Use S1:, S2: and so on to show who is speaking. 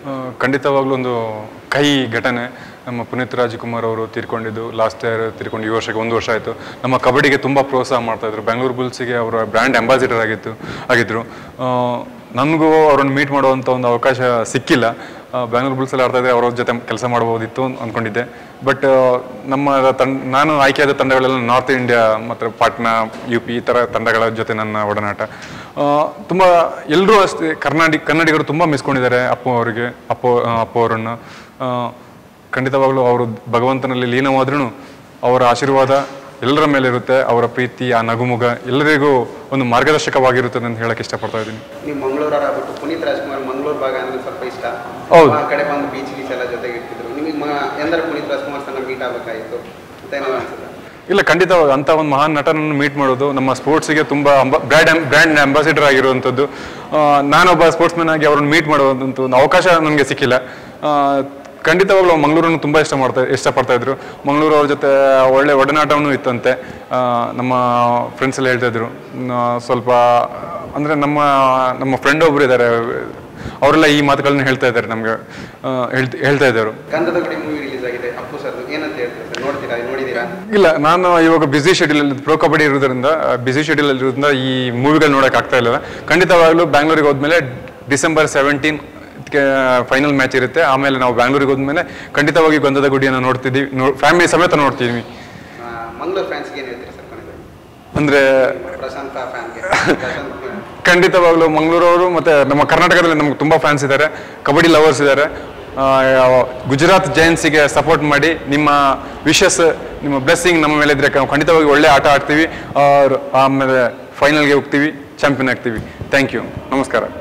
S1: ಆ, ಖಂಡಿತವಾಗ್ಲೂ ಒಂದು ಕಹಿ ಘಟನೆ ನಮ್ಮ ಪುನೀತ್ ರಾಜ್ಕುಮಾರ್ ಅವರು ತೀರ್ಕೊಂಡಿದ್ದು ಲಾಸ್ಟ್ ಇಯರ್ ತೀರ್ಕೊಂಡು ಈ ವರ್ಷಕ್ಕೆ ಒಂದು ವರ್ಷ ಆಯಿತು ನಮ್ಮ ಕಬಡ್ಡಿಗೆ ತುಂಬ ಪ್ರೋತ್ಸಾಹ ಮಾಡ್ತಾ ಇದ್ರು ಬೆಂಗಳೂರು ಬುಲ್ಸಿಗೆ ಅವರ ಬ್ರ್ಯಾಂಡ್ ಅಂಬಾಸಿಡರ್ ಆಗಿತ್ತು ಆಗಿದ್ದರು ನನಗೂ ಅವ್ರನ್ನ ಮೀಟ್ ಮಾಡುವಂಥ ಒಂದು ಅವಕಾಶ ಸಿಕ್ಕಿಲ್ಲ ಆ, ಬೆಂಗಳೂರು ಬುಲ್ಸಲ್ಲಿ ಆಡ್ತಾ ಇದ್ದರೆ ಅವ್ರ ಜೊತೆ ಕೆಲಸ ಮಾಡ್ಬೋದಿತ್ತು ಅಂತ ಅಂದ್ಕೊಂಡಿದ್ದೆ ಬಟ್ ನಮ್ಮ ತಂಡ ನಾನು ಆಯ್ಕೆಯಾದ ತಂಡಗಳೆಲ್ಲ ನಾರ್ತ್ ಇಂಡಿಯಾ ಮತ್ತು ಪಾಟ್ನಾ ಯು ಪಿ ಈ ಥರ ತಂಡಗಳ ಜೊತೆ ನನ್ನ ಒಡನಾಟ ಆ, ತುಂಬ ಎಲ್ಲರೂ ಅಷ್ಟೇ ಕರ್ನಾಟಕ ಕನ್ನಡಿಗರು ತುಂಬ ಮಿಸ್ಕೊಂಡಿದ್ದಾರೆ ಅಪ್ಪು ಅವರಿಗೆ ಅಪ್ಪು ಆ, ಅಪ್ಪು ಅವರನ್ನು ಆ, ಖಂಡಿತವಾಗ್ಲೂ ಅವರು ಭಗವಂತನಲ್ಲಿ ಲೀನವಾದ್ರೂ ಅವರ ಆಶೀರ್ವಾದ ಎಲ್ಲರ ಮೇಲೆ ಇರುತ್ತೆ ಅವರ ಪ್ರೀತಿ ಆ ನಗುಮುಗ ಎಲ್ಲರಿಗೂ ಒಂದು ಮಾರ್ಗದರ್ಶಕವಾಗಿರುತ್ತದೆ ಅಂತ ಹೇಳಕ್ಕೆ ಇಷ್ಟಪಡ್ತಾ ಇದ್ದೀನಿ
S2: ನೀವು ಮಂಗಳೂರವ್ರು ಆಗ್ಬಿಟ್ಟು ಪುನೀತ್ ರಾಜ್ಕುಮಾರ್ ಮಂಗಳೂರು ಭಾಗ ಅಂದ್ರೆ ಸ್ವಲ್ಪ ಇಷ್ಟ
S1: ಹೌದು.
S2: ಆ ಕಡೆ ಬಂದು ಬೀಚ್ ಗೀಚ್ ಎಲ್ಲ ಜೊತೆಗೆ ಇರ್ತಿದ್ರು ನಿಮಗೆ ಮ ಎಂದರೆ ಪುನೀತ್ ರಾಜ್ಕುಮಾರ್ ಸಣ್ಣ ಮೀಟ್ ಆಗಬೇಕಾಗಿತ್ತು ಅಂತ ಏನೋ ಅನ್ಸುತ್ತೆ
S1: ಇಲ್ಲ ಖಂಡಿತವಾಗಿ ಅಂಥ ಒಂದು ಮಹಾನ್ ನಟನನ್ನು ಮೀಟ್ ಮಾಡೋದು ನಮ್ಮ ಸ್ಪೋರ್ಟ್ಸಿಗೆ ತುಂಬ ಅಂಬ ಬ್ರ್ಯಾಂಡ್ ಬ್ರ್ಯಾಂಡ್ ಅಂಬಾಸಿಡರ್ ಆಗಿರುವಂಥದ್ದು ಆ, ನಾನೊಬ್ಬ ಸ್ಪೋರ್ಟ್ಸ್ಮನ್ ಆಗಿ ಅವ್ರನ್ನ ಮೀಟ್ ಮಾಡುವಂಥ ಒಂದು ಅವಕಾಶ ನನಗೆ ಸಿಕ್ಕಿಲ್ಲ ಆ, ಖಂಡಿತವಾಗ್ಲೂ ಮಂಗಳೂರನ್ನು ತುಂಬ ಇಷ್ಟ ಮಾಡ್ತಾ ಇಷ್ಟಪಡ್ತಾ ಇದ್ರು ಮಂಗಳೂರು ಅವ್ರ ಜೊತೆ ಒಳ್ಳೆ ಒಡನಾಟವೂ ಇತ್ತಂತೆ ಆ, ನಮ್ಮ ಫ್ರೆಂಡ್ಸ್ ಎಲ್ಲ ಹೇಳ್ತಾ ಇದ್ರು ನ- ಸ್ವಲ್ಪ ಅಂದರೆ ನಮ್ಮ ನಮ್ಮ ಫ್ರೆಂಡ್ ಒಬ್ರು ಇದ್ದಾರೆ ಅವರೆಲ್ಲ ಈ ಮಾತುಗಳನ್ನ ಹೇಳ್ತಾ ಇದ್ದಾರೆ ನಮ್ಗೆ ಆ, ಹೇಳ್ತ ಹೇಳ್ತಾ ಇದ್ದಾರೆ
S2: ಗಂಧದ ಗುಡಿ ಮೂವಿ ರಿಲೀಸ್ ಆಗಿದೆ ಅಪ್ಪು ಸರ್ದು ಏನಂತ ಹೇಳ್ತೀರಾ ಸರ್ ನೋಡ್ತೀರಾ ನೋಡಿದ್ದೀರಾ
S1: ಇಲ್ಲ ನಾನು ಇವಾಗ ಬ್ಯುಸಿ ಶೆಡ್ಯೂಲ್ ಪ್ರೋ ಕಬಡ್ಡಿ ಇರೋದ್ರಿಂದ ಬ್ಯುಸಿ ಶೆಡ್ಯೂಲ್ ಇರೋದ್ರಿಂದ ಈ ಮೂವಿಗಳು ನೋಡಕ್ ಆಗ್ತಾ ಇಲ್ಲ ಖಂಡಿತವಾಗ್ಲೂ ಬ್ಯಾಂಗ್ಳೂರಿಗೆ ಹೋದ್ಮೇಲೆ ಡಿಸೆಂಬರ್ ಸೆವೆಂಟೀನ್ ಫೈನಲ್ ಮ್ಯಾಚ್ ಇರುತ್ತೆ ಆಮೇಲೆ ನಾವು ಬ್ಯಾಂಗ್ಳೂರಿಗೆ ಹೋದ್ಮೇಲೆ ಖಂಡಿತವಾಗಿ ಗಂಧದ ಗುಡಿಯನ್ನು ನೋಡ್ತಿದ್ದೀವಿ ಫ್ಯಾಮಿಲಿ ಸಮೇತ ನೋಡ್ತೀವಿ
S2: ಆ, ಮಂಗಳೂರು ಫ್ಯಾನ್ಸ್ಗೆ ಏನು ಹೇಳ್ತೀರಾ ಸರ್ ಕೊನೆಗೆ
S1: ಅಂದ್ರೆ
S2: ಪ್ರಶಾಂತ ಫ್ಯಾನ್ಗೆ ಪ್ರಶಾಂತ್
S1: ಖಂಡಿತವಾಗ್ಲೂ ಮಂಗಳೂರವರು ಮತ್ತೆ ನಮ್ಮ ಕರ್ನಾಟಕದಲ್ಲಿ ನಮ್ಗೆ ತುಂಬಾ ಫ್ಯಾನ್ಸ್ ಇದ್ದಾರೆ ಕಬಡ್ಡಿ ಲವರ್ಸ್ ಇದ್ದಾರೆ ಆ, ಯಾವ- ಗುಜರಾತ್ ಜೈನ್ಸಿಗೆ ಸಪೋರ್ಟ್ ಮಾಡಿ ನಿಮ್ಮ ವಿಶಸ್ ನಿಮ್ಮ ಬ್ಲೆಸ್ಸಿಂಗ್ ನಮ್ಮ ಮೇಲೆ ಇದ್ರೆ ನಾವು ಖಂಡಿತವಾಗಿ ಒಳ್ಳೆ ಆಟ ಆಡ್ತೀವಿ ಅವ್ರು ಆಮೇಲೆ ಫೈನಲ್ಗೆ ಹೋಗ್ತೀವಿ ಚಾಂಪಿಯನ್ ಆಗ್ತೀವಿ ಥ್ಯಾಂಕ್ ಯು ನಮಸ್ಕಾರ